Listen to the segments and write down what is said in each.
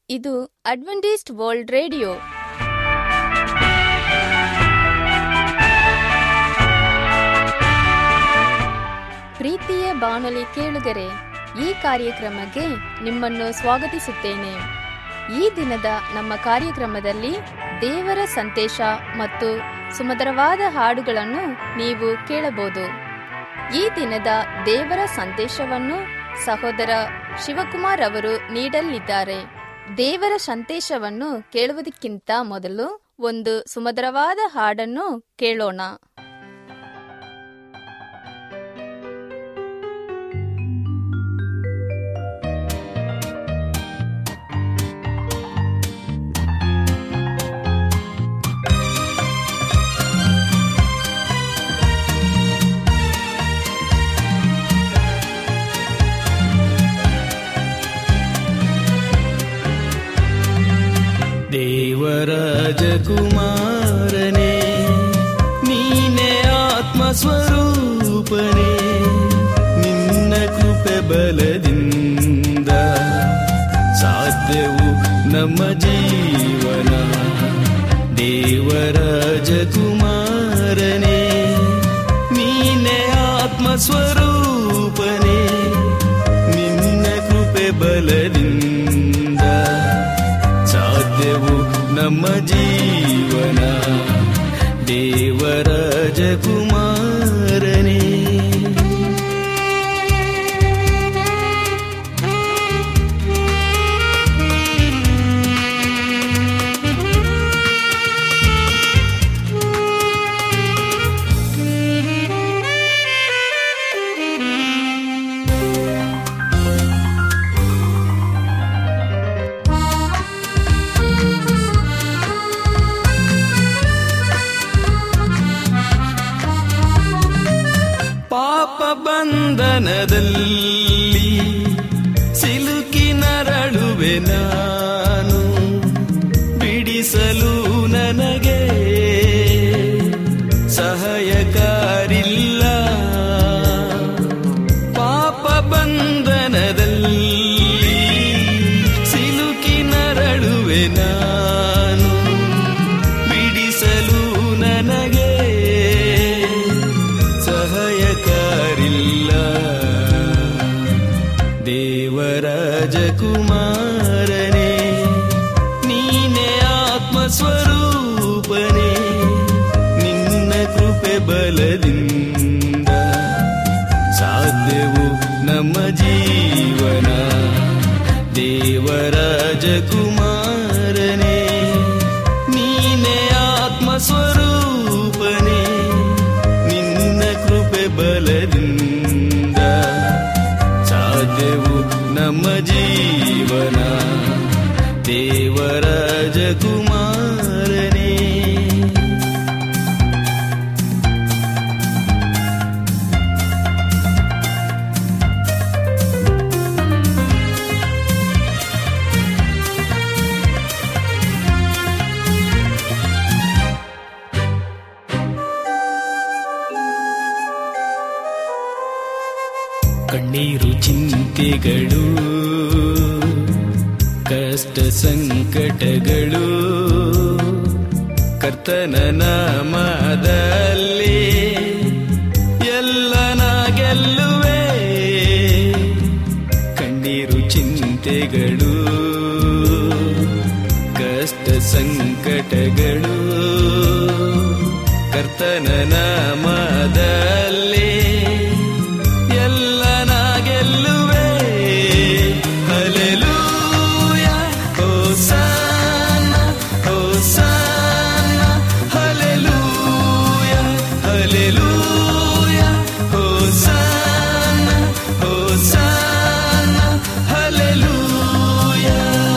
ಇದು Adventist world radio ಪ್ರೀತಿಯ ಬಾನುಲಿ ಕೇಳುಗರೆ ಈ ಕಾರ್ಯಕ್ರಮಕ್ಕೆ ನಿಮ್ಮನ್ನು ಸ್ವಾಗತಿಸುತ್ತೇನೆ ಈ ದಿನದ ನಮ್ಮ ಕಾರ್ಯಕ್ರಮದಲ್ಲಿ ದೇವರ ಸಂದೇಶ ಮತ್ತು ಸುಮಧುರವಾದ ಹಾಡುಗಳನ್ನು ನೀವು ಕೇಳಬಹುದು ಈ ದಿನದ ದೇವರ ಸಂದೇಶವನ್ನು ಸಹೋದರ ಶಿವಕುಮಾರ್ ಅವರು ನೀಡಲಿದ್ದಾರೆ ದೇವರ ಸಂದೇಶವನ್ನು ಕೇಳುವುದಕ್ಕಿಂತ ಮೊದಲು ಒಂದು ಸುಮಧುರವಾದ ಹಾಡನ್ನು ಕೇಳೋಣ ದೇವರಾಜಕುಮಾರನೇ ನೀನೆ ಆತ್ಮಸ್ವರೂಪನೇ ನಿನ್ನ ಕೃಪೆ ಬಲದಿಂದ ಸಾಧ್ಯವು ನಮ್ಮ ಜೀವನ ದೇವರಾಜಕುಮಾರನೇ ನೀನೆ ಆತ್ಮಸ್ವರೂಪನೇ ನಿನ್ನ ಕೃಪೆ ಬಲದಿಂದ ಸಾಧ್ಯವು ನಮ್ಮ ಜೀವನ ದೇವರಾಜಕುಮಾರನೇ ಪಾಪ ಬಂಧನದಲ್ಲಿ ಸಿಲುಕಿ ನರಳುವೆ ನಾನು ಬಿಡಿಸಲು ನನಗೆ ಸಹಾಯಕಾರಿಲ್ಲ ಪಾಪ ಬಂಧನದಲ್ಲಿ ಸಿಲುಕಿ ನರಳುವೆ ನಾನು ಬಿಡಿಸಲು ನನಗೆ ಸಹಾಯಕಾರಿಲ್ಲ ದೇವರಾಜಕುಮಾರನೇ ನೀನೆ ಆತ್ಮಸ್ವರೂಪನೇ ನಿನ್ನ ಕೃಪೆ ಬಲದಿಂದ ಸಾಧ್ಯವು ನಮ್ಮ ಜೀವನ ದೇವರಾಜಕುಮಾರನೇ ನೀನೆ ಆತ್ಮಸ್ವರೂಪನೇ ನಿನ್ನ ಕೃಪೆ ಬಲದಿಂದ ಸಾಧ್ಯವು ನಮ್ಮ ಜೀವನ ದೇವರಾಜಕುಮಾರನೇ ಕಣ್ಣೀರು ಚಿಂತೆಗಳು ಕಷ್ಟ ಸಂಕಟಗಳು ಕರ್ತನ ನಾಮದಲ್ಲಿ ಎಲ್ಲ ನಾ ಗೆಲ್ಲುವೆ ಕಣ್ಣೀರು ಚಿಂತೆಗಳು ಕಷ್ಟ ಸಂಕಟಗಳು ಕರ್ತನ ನಾಮದಲ್ಲಿ ಎಲ್ಲ ನಾ ಗೆಲ್ಲುವೆ hallelujah hosanna hosanna hallelujah hallelujah hosanna hosanna hallelujah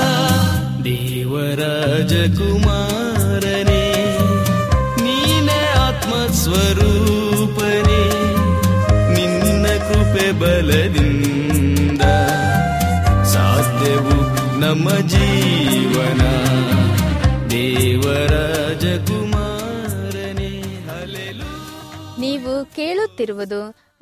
ದೇವರಾಜಕುಮಾರನೇ ನೀನೆ ಆತ್ಮಸ್ವರೂಪನೇ ನಿನ್ನ ಕೃಪೆ ಬಲದಿಂದ ಸಾಧ್ಯವು ನಮ್ಮ ಜೀವನ ದೇವರಾಜಕುಮಾರನೇ ಹಲೆಲು ನೀವು ಕೇಳುತ್ತಿರುವುದು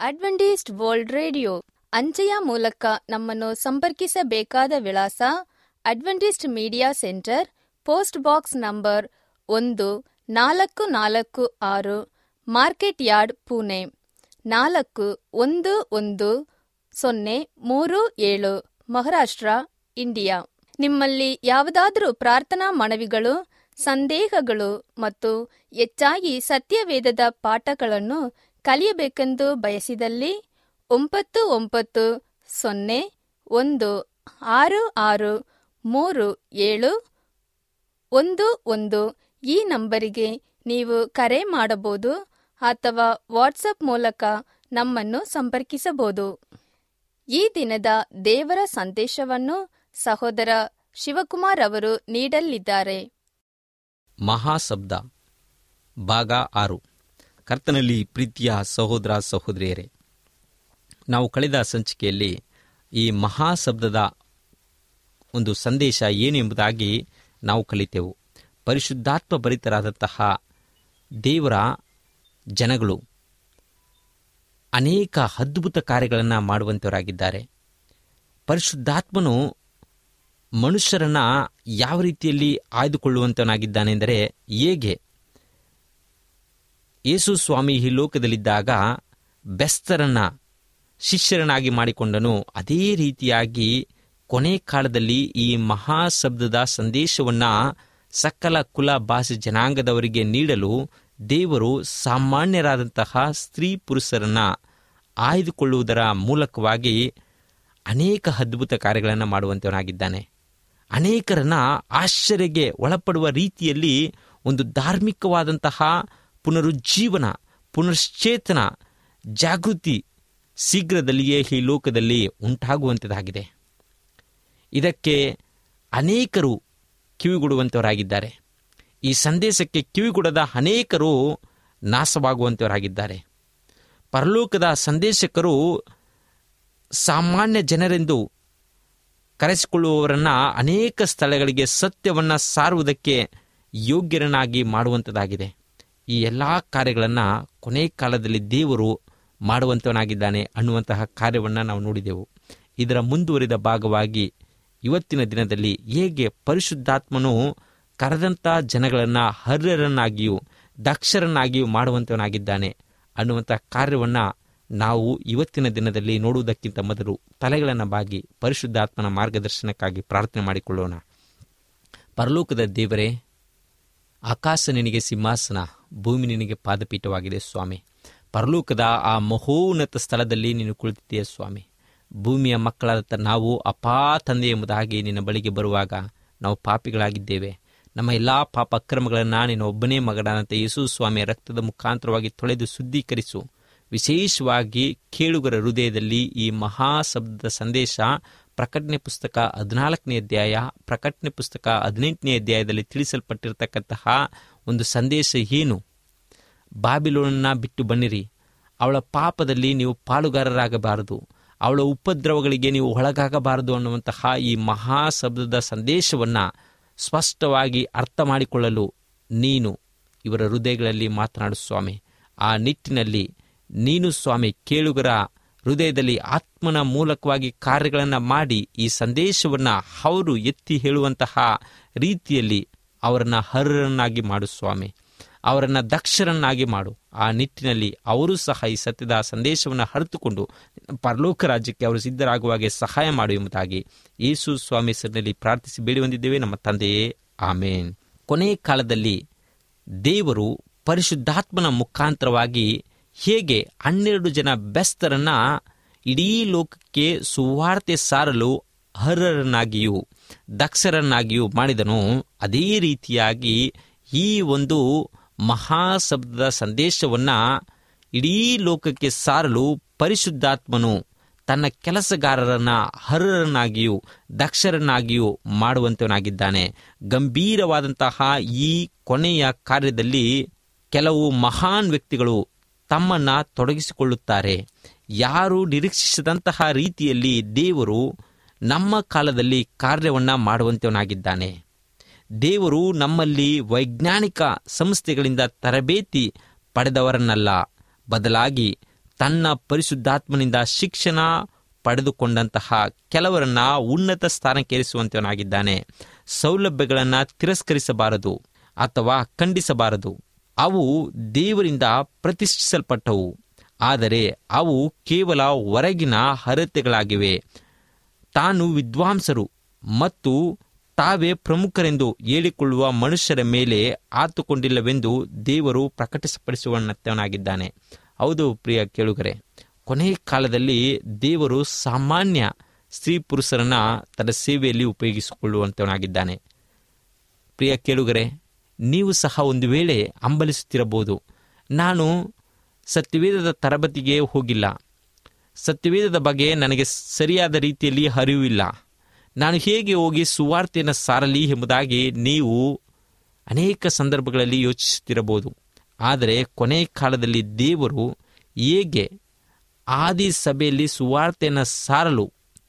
ಅಡ್ವೆಂಟಿಸ್ಟ್ ವರ್ಲ್ಡ್ ರೇಡಿಯೋ ಅಂಚೆಯ ಮೂಲಕ ನಮ್ಮನ್ನು ಸಂಪರ್ಕಿಸಬೇಕಾದ ವಿಳಾಸ Adventist media centre post box number ಒಂದು ನಾಲ್ಕು ನಾಲ್ಕು ಆರು ಮಾರ್ಕೆಟ್ ಯಾರ್ಡ್ ಪುಣೆ ನಾಲ್ಕು ಒಂದು ಒಂದು ಸೊನ್ನೆ ಮೂರು ಏಳು ಮಹಾರಾಷ್ಟ್ರ ಇಂಡಿಯಾ ನಿಮ್ಮಲ್ಲಿ ಯಾವುದಾದರೂ ಪ್ರಾರ್ಥನಾ ಮನವಿಗಳು ಸಂದೇಹಗಳು ಮತ್ತು ಹೆಚ್ಚಾಗಿ ಸತ್ಯವೇದದ ಪಾಠಗಳನ್ನು ಕಲಿಯಬೇಕೆಂದು ಬಯಸಿದಲ್ಲಿ ಒಂಬತ್ತು ಒಂಬತ್ತು ಸೊನ್ನೆ ಒಂದು ಆರು ಆರು ಮೂರು ಏಳು ಒಂದು ಒಂದು ಈ ನಂಬರಿಗೆ ನೀವು ಕರೆ ಮಾಡಬಹುದು ಅಥವಾ ವಾಟ್ಸಪ್ ಮೂಲಕ ನಮ್ಮನ್ನು ಸಂಪರ್ಕಿಸಬಹುದು ಈ ದಿನದ ದೇವರ ಸಂದೇಶವನ್ನು ಸಹೋದರ ಶಿವಕುಮಾರ್ ಅವರು ನೀಡಲಿದ್ದಾರೆ ಮಹಾಶಬ್ದ ಭಾಗ ಆರು ಕರ್ತನಲ್ಲಿ ಪ್ರೀತಿಯ ಸಹೋದರ ಸಹೋದರಿಯರೇ ನಾವು ಕಳೆದ ಸಂಚಿಕೆಯಲ್ಲಿ ಈ ಮಹಾಶಬ್ದದ ಒಂದು ಸಂದೇಶ ಏನು ಎಂಬುದಾಗಿ ನಾವು ಕಲಿತೆವು ಪರಿಶುದ್ಧಾತ್ಮ ಭರಿತರಾದಂತಹ ದೇವರ ಜನಗಳು ಅನೇಕ ಅದ್ಭುತ ಕಾರ್ಯಗಳನ್ನು ಮಾಡುವಂತವರಾಗಿದ್ದಾರೆ ಪರಿಶುದ್ಧಾತ್ಮನು ಮನುಷ್ಯರನ್ನ ಯಾವ ರೀತಿಯಲ್ಲಿ ಆಯ್ದುಕೊಳ್ಳುವಂತವನಾಗಿದ್ದಾನೆಂದರೆ ಹೇಗೆ ಯೇಸು ಸ್ವಾಮಿ ಈ ಲೋಕದಲ್ಲಿದ್ದಾಗ ಬೆಸ್ತರನ್ನ ಶಿಷ್ಯರನ್ನಾಗಿ ಮಾಡಿಕೊಂಡನು ಅದೇ ರೀತಿಯಾಗಿ ಕೊನೆ ಕಾಲದಲ್ಲಿ ಈ ಮಹಾಶಬ್ದದ ಸಂದೇಶವನ್ನ ಸಕಲ ಕುಲ ಭಾಷೆ ಜನಾಂಗದವರಿಗೆ ನೀಡಲು ದೇವರು ಸಾಮಾನ್ಯರಾದಂತಹ ಸ್ತ್ರೀ ಪುರುಷರನ್ನ ಆಯ್ದುಕೊಳ್ಳುವುದರ ಮೂಲಕವಾಗಿ ಅನೇಕ ಅದ್ಭುತ ಕಾರ್ಯಗಳನ್ನು ಮಾಡುವಂತವನಾಗಿದ್ದಾನೆ ಅನೇಕರನ್ನ ಆಶ್ಚರ್ಯಗೆ ಒಳಪಡುವ ರೀತಿಯಲ್ಲಿ ಒಂದು ಧಾರ್ಮಿಕವಾದಂತಹ ಪುನರುಜ್ಜೀವನ ಪುನಶ್ಚೇತನ ಜಾಗೃತಿ ಶೀಘ್ರದಲ್ಲಿಯೇ ಈ ಲೋಕದಲ್ಲಿ ಉಂಟಾಗುವಂಥದ್ದಾಗಿದೆ ಇದಕ್ಕೆ ಅನೇಕರು ಕಿವಿಗೊಡುವಂಥವರಾಗಿದ್ದಾರೆ ಈ ಸಂದೇಶಕ್ಕೆ ಕಿವಿಗೊಡದ ಅನೇಕರು ನಾಶವಾಗುವಂಥವರಾಗಿದ್ದಾರೆ ಪರಲೋಕದ ಸಂದೇಶಕರು ಸಾಮಾನ್ಯ ಜನರೆಂದು ಕರೆಸಿಕೊಳ್ಳುವವರನ್ನ ಅನೇಕ ಸ್ಥಳಗಳಿಗೆ ಸತ್ಯವನ್ನ ಸಾರುವುದಕ್ಕೆ ಯೋಗ್ಯರನ್ನಾಗಿ ಮಾಡುವಂಥದ್ದಾಗಿದೆ ಈ ಎಲ್ಲ ಕಾರ್ಯಗಳನ್ನು ಕೊನೆ ಕಾಲದಲ್ಲಿ ದೇವರು ಮಾಡುವಂತವನಾಗಿದ್ದಾನೆ ಅನ್ನುವಂತಹ ಕಾರ್ಯವನ್ನು ನಾವು ನೋಡಿದೆವು ಇದರ ಮುಂದುವರಿದ ಭಾಗವಾಗಿ ಇವತ್ತಿನ ದಿನದಲ್ಲಿ ಹೇಗೆ ಪರಿಶುದ್ಧಾತ್ಮನು ಕರೆದಂಥ ಜನಗಳನ್ನು ಹರ್ಯರನ್ನಾಗಿಯೂ ದಕ್ಷರನ್ನಾಗಿಯೂ ಮಾಡುವಂತವನಾಗಿದ್ದಾನೆ ಅನ್ನುವಂಥ ಕಾರ್ಯವನ್ನು ನಾವು ಇವತ್ತಿನ ದಿನದಲ್ಲಿ ನೋಡುವುದಕ್ಕಿಂತ ಮೊದಲು ತಲೆಗಳನ್ನು ಬಾಗಿ ಪರಿಶುದ್ಧಾತ್ಮನ ಮಾರ್ಗದರ್ಶನಕ್ಕಾಗಿ ಪ್ರಾರ್ಥನೆ ಮಾಡಿಕೊಳ್ಳೋಣ ಪರಲೋಕದ ದೇವರೇ ಆಕಾಶ ನಿನಗೆ ಸಿಂಹಾಸನ ಭೂಮಿ ನಿನಗೆ ಪಾದಪೀಠವಾಗಿದೆ ಸ್ವಾಮಿ ಪರಲೋಕದ ಆ ಮಹೋನ್ನತ ಸ್ಥಳದಲ್ಲಿ ನೀನು ಕುಳಿತಿದ್ದೀಯ ಸ್ವಾಮಿ ಭೂಮಿಯ ಮಕ್ಕಳಾದ ನಾವು ಅಪಾ ತಂದೆ ಎಂಬುದಾಗಿ ನಿನ್ನ ಬಳಿಗೆ ಬರುವಾಗ ನಾವು ಪಾಪಿಗಳಾಗಿದ್ದೇವೆ ನಮ್ಮ ಎಲ್ಲ ಪಾಪ ಅಕ್ರಮಗಳನ್ನು ನಿನ್ನ ಒಬ್ಬನೇ ಮಗನಾದಂಥ ಯೇಸು ಸ್ವಾಮಿಯ ರಕ್ತದ ಮುಖಾಂತರವಾಗಿ ತೊಳೆದು ಶುದ್ಧೀಕರಿಸು ವಿಶೇಷವಾಗಿ ಕೇಳುಗರ ಹೃದಯದಲ್ಲಿ ಈ ಮಹಾಶಬ್ದದ ಸಂದೇಶ ಪ್ರಕಟಣೆ ಪುಸ್ತಕ ಹದಿನಾಲ್ಕನೇ ಅಧ್ಯಾಯ ಪ್ರಕಟಣೆ ಪುಸ್ತಕ ಹದಿನೆಂಟನೇ ಅಧ್ಯಾಯದಲ್ಲಿ ತಿಳಿಸಲ್ಪಟ್ಟಿರತಕ್ಕಂತಹ ಒಂದು ಸಂದೇಶ ಏನು ಬಾಬಿಲೋನನ್ನ ಬಿಟ್ಟು ಬನ್ನಿರಿ ಅವಳ ಪಾಪದಲ್ಲಿ ನೀವು ಪಾಲುಗಾರರಾಗಬಾರದು ಅವಳ ಉಪದ್ರವಗಳಿಗೆ ನೀವು ಒಳಗಾಗಬಾರದು ಅನ್ನುವಂತಹ ಈ ಮಹಾಶಬ್ದದ ಸಂದೇಶವನ್ನು ಸ್ಪಷ್ಟವಾಗಿ ಅರ್ಥ ಮಾಡಿಕೊಳ್ಳಲು ನೀನು ಇವರ ಹೃದಯಗಳಲ್ಲಿ ಮಾತನಾಡು ಸ್ವಾಮಿ ಆ ನಿಟ್ಟಿನಲ್ಲಿ ನೀನು ಸ್ವಾಮಿ ಕೇಳುಗರ ಹೃದಯದಲ್ಲಿ ಆತ್ಮನ ಮೂಲಕವಾಗಿ ಕಾರ್ಯಗಳನ್ನು ಮಾಡಿ ಈ ಸಂದೇಶವನ್ನು ಅವರು ಎತ್ತಿ ಹೇಳುವಂತಹ ರೀತಿಯಲ್ಲಿ ಅವರನ್ನು ಹರ್ರನ್ನಾಗಿ ಮಾಡು ಸ್ವಾಮಿ ಅವರನ್ನು ದಕ್ಷರನ್ನಾಗಿ ಮಾಡು ಆ ನಿಟ್ಟಿನಲ್ಲಿ ಅವರು ಸಹ ಈ ಸತ್ಯದ ಸಂದೇಶವನ್ನು ಹರಿತುಕೊಂಡು ಪರಲೋಕ ರಾಜ್ಯಕ್ಕೆ ಅವರು ಸಿದ್ಧರಾಗುವಾಗೆ ಸಹಾಯ ಮಾಡು ಎಂಬುದಾಗಿ ಯೇಸು ಸ್ವಾಮಿ ಹೆಸರಿನಲ್ಲಿ ಪ್ರಾರ್ಥಿಸಿ ಬೇಡಿ ಹೊಂದಿದ್ದೇವೆ ನಮ್ಮ ತಂದೆಯೇ ಆಮೇನ್ ಕೊನೆ ಕಾಲದಲ್ಲಿ ದೇವರು ಪರಿಶುದ್ಧಾತ್ಮನ ಮುಖಾಂತರವಾಗಿ ಹೇಗೆ ಹನ್ನೆರಡು ಜನ ಬೆಸ್ತರನ್ನ ಇಡೀ ಲೋಕಕ್ಕೆ ಸುವಾರ್ತೆ ಸಾರಲು ಅರ್ಹರನ್ನಾಗಿಯೂ ದಕ್ಷರನ್ನಾಗಿಯೂ ಮಾಡಿದನು ಅದೇ ರೀತಿಯಾಗಿ ಈ ಒಂದು ಮಹಾಶಬ್ದದ ಸಂದೇಶವನ್ನ ಇಡೀ ಲೋಕಕ್ಕೆ ಸಾರಲು ಪರಿಶುದ್ಧಾತ್ಮನು ತನ್ನ ಕೆಲಸಗಾರರನ್ನ ಹರ್ರರನ್ನಾಗಿಯೂ ದಕ್ಷರನ್ನಾಗಿಯೂ ಮಾಡುವಂತವನಾಗಿದ್ದಾನೆ ಗಂಭೀರವಾದಂತಹ ಈ ಕೊನೆಯ ಕಾರ್ಯದಲ್ಲಿ ಕೆಲವು ಮಹಾನ್ ವ್ಯಕ್ತಿಗಳು ತಮ್ಮನ್ನ ತೊಡಗಿಸಿಕೊಳ್ಳುತ್ತಾರೆ ಯಾರು ನಿರೀಕ್ಷಿಸದಂತಹ ರೀತಿಯಲ್ಲಿ ದೇವರು ನಮ್ಮ ಕಾಲದಲ್ಲಿ ಕಾರ್ಯವನ್ನ ಮಾಡುವಂತವನಾಗಿದ್ದಾನೆ ದೇವರು ನಮ್ಮಲ್ಲಿ ವೈಜ್ಞಾನಿಕ ಸಂಸ್ಥೆಗಳಿಂದ ತರಬೇತಿ ಪಡೆದವರನ್ನಲ್ಲ ಬದಲಾಗಿ ತನ್ನ ಪರಿಶುದ್ಧಾತ್ಮನಿಂದ ಶಿಕ್ಷಣ ಪಡೆದುಕೊಂಡಂತಹ ಕೆಲವರನ್ನ ಉನ್ನತ ಸ್ಥಾನಕ್ಕೇರಿಸುವಂತವನಾಗಿದ್ದಾನೆ ಸೌಲಭ್ಯಗಳನ್ನು ತಿರಸ್ಕರಿಸಬಾರದು ಅಥವಾ ಖಂಡಿಸಬಾರದು ಅವು ದೇವರಿಂದ ಪ್ರತಿಷ್ಠಿಸಲ್ಪಟ್ಟವು ಆದರೆ ಅವು ಕೇವಲ ಹೊರಗಿನ ಹರತೆಗಳಾಗಿವೆ ತಾನು ವಿದ್ವಾಂಸರು ಮತ್ತು ತಾವೇ ಪ್ರಮುಖರೆಂದು ಹೇಳಿಕೊಳ್ಳುವ ಮನುಷ್ಯರ ಮೇಲೆ ಆತುಕೊಂಡಿಲ್ಲವೆಂದು ದೇವರು ಪ್ರಕಟಿಸಪಡಿಸುವನತ್ತವನಾಗಿದ್ದಾನೆ ಹೌದು ಪ್ರಿಯ ಕೇಳುಗರೆ ಕೊನೆಯ ಕಾಲದಲ್ಲಿ ದೇವರು ಸಾಮಾನ್ಯ ಸ್ತ್ರೀ ಪುರುಷರನ್ನ ತನ್ನ ಸೇವೆಯಲ್ಲಿ ಉಪಯೋಗಿಸಿಕೊಳ್ಳುವಂತವನಾಗಿದ್ದಾನೆ ಪ್ರಿಯ ಕೇಳುಗರೆ ನೀವು ಸಹ ಒಂದು ವೇಳೆ ಹಂಬಲಿಸುತ್ತಿರಬಹುದು ನಾನು ಸತ್ಯವೇದದ ತರಬೇತಿಗೆ ಹೋಗಿಲ್ಲ ಸತ್ಯವೇದದ ಬಗ್ಗೆ ನನಗೆ ಸರಿಯಾದ ರೀತಿಯಲ್ಲಿ ಅರಿವಿಲ್ಲ ನಾನು ಹೇಗೆ ಹೋಗಿ ಸುವಾರ್ತೆಯನ್ನು ಸಾರಲಿ ಎಂಬುದಾಗಿ ನೀವು ಅನೇಕ ಸಂದರ್ಭಗಳಲ್ಲಿ ಯೋಚಿಸುತ್ತಿರಬಹುದು ಆದರೆ ಕೊನೆಯ ಕಾಲದಲ್ಲಿ ದೇವರು ಹೇಗೆ ಆದಿ ಸಭೆಯಲ್ಲಿ ಸುವಾರ್ತೆಯನ್ನು ಸಾರಲು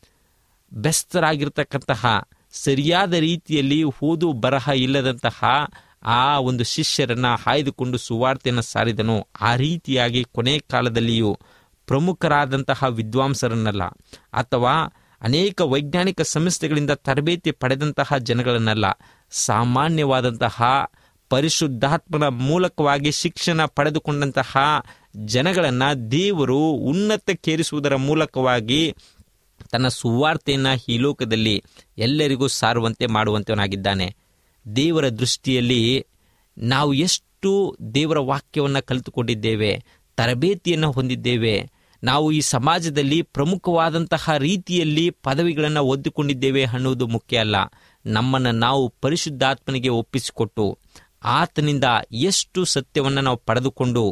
ಬೆಸ್ತರಾಗಿರ್ತಕ್ಕಂತಹ ಸರಿಯಾದ ರೀತಿಯಲ್ಲಿ ಓದು ಬರಹ ಇಲ್ಲದಂತಹ ಆ ಒಂದು ಶಿಷ್ಯರನ್ನ ಆಯ್ದುಕೊಂಡು ಸುವಾರ್ತೆಯನ್ನು ಸಾರಿದನು ಆ ರೀತಿಯಾಗಿ ಕೊನೆ ಕಾಲದಲ್ಲಿಯೂ ಪ್ರಮುಖರಾದಂತಹ ವಿದ್ವಾಂಸರನ್ನಲ್ಲ ಅಥವಾ ಅನೇಕ ವೈಜ್ಞಾನಿಕ ಸಂಸ್ಥೆಗಳಿಂದ ತರಬೇತಿ ಪಡೆದಂತಹ ಜನಗಳನ್ನಲ್ಲ ಸಾಮಾನ್ಯವಾದಂತಹ ಪರಿಶುದ್ಧಾತ್ಮನ ಮೂಲಕವಾಗಿ ಶಿಕ್ಷಣ ಪಡೆದುಕೊಂಡಂತಹ ಜನಗಳನ್ನು ದೇವರು ಉನ್ನತಕ್ಕೇರಿಸುವುದರ ಮೂಲಕವಾಗಿ ತನ್ನ ಸುವಾರ್ತೆಯನ್ನು ಈ ಲೋಕದಲ್ಲಿ ಎಲ್ಲರಿಗೂ ಸಾರುವಂತೆ ಮಾಡುವಂತವನಾಗಿದ್ದಾನೆ ದೇವರ ದೃಷ್ಟಿಯಲ್ಲಿ ನಾವು ಎಷ್ಟು ದೇವರ ವಾಕ್ಯವನ್ನು ಕಲಿತುಕೊಂಡಿದ್ದೇವೆ ತರಬೇತಿಯನ್ನು ಹೊಂದಿದ್ದೇವೆ ನಾವು ಈ ಸಮಾಜದಲ್ಲಿ ಪ್ರಮುಖವಾದಂತಹ ರೀತಿಯಲ್ಲಿ ಪದವಿಗಳನ್ನು ಒದ್ದುಕೊಂಡಿದ್ದೇವೆ ಅನ್ನುವುದು ಮುಖ್ಯ ಅಲ್ಲ ನಮ್ಮನ್ನು ನಾವು ಪರಿಶುದ್ಧಾತ್ಮನಿಗೆ ಒಪ್ಪಿಸಿಕೊಟ್ಟು ಆತನಿಂದ ಎಷ್ಟು ಸತ್ಯವನ್ನು ನಾವು ಪಡೆದುಕೊಂಡು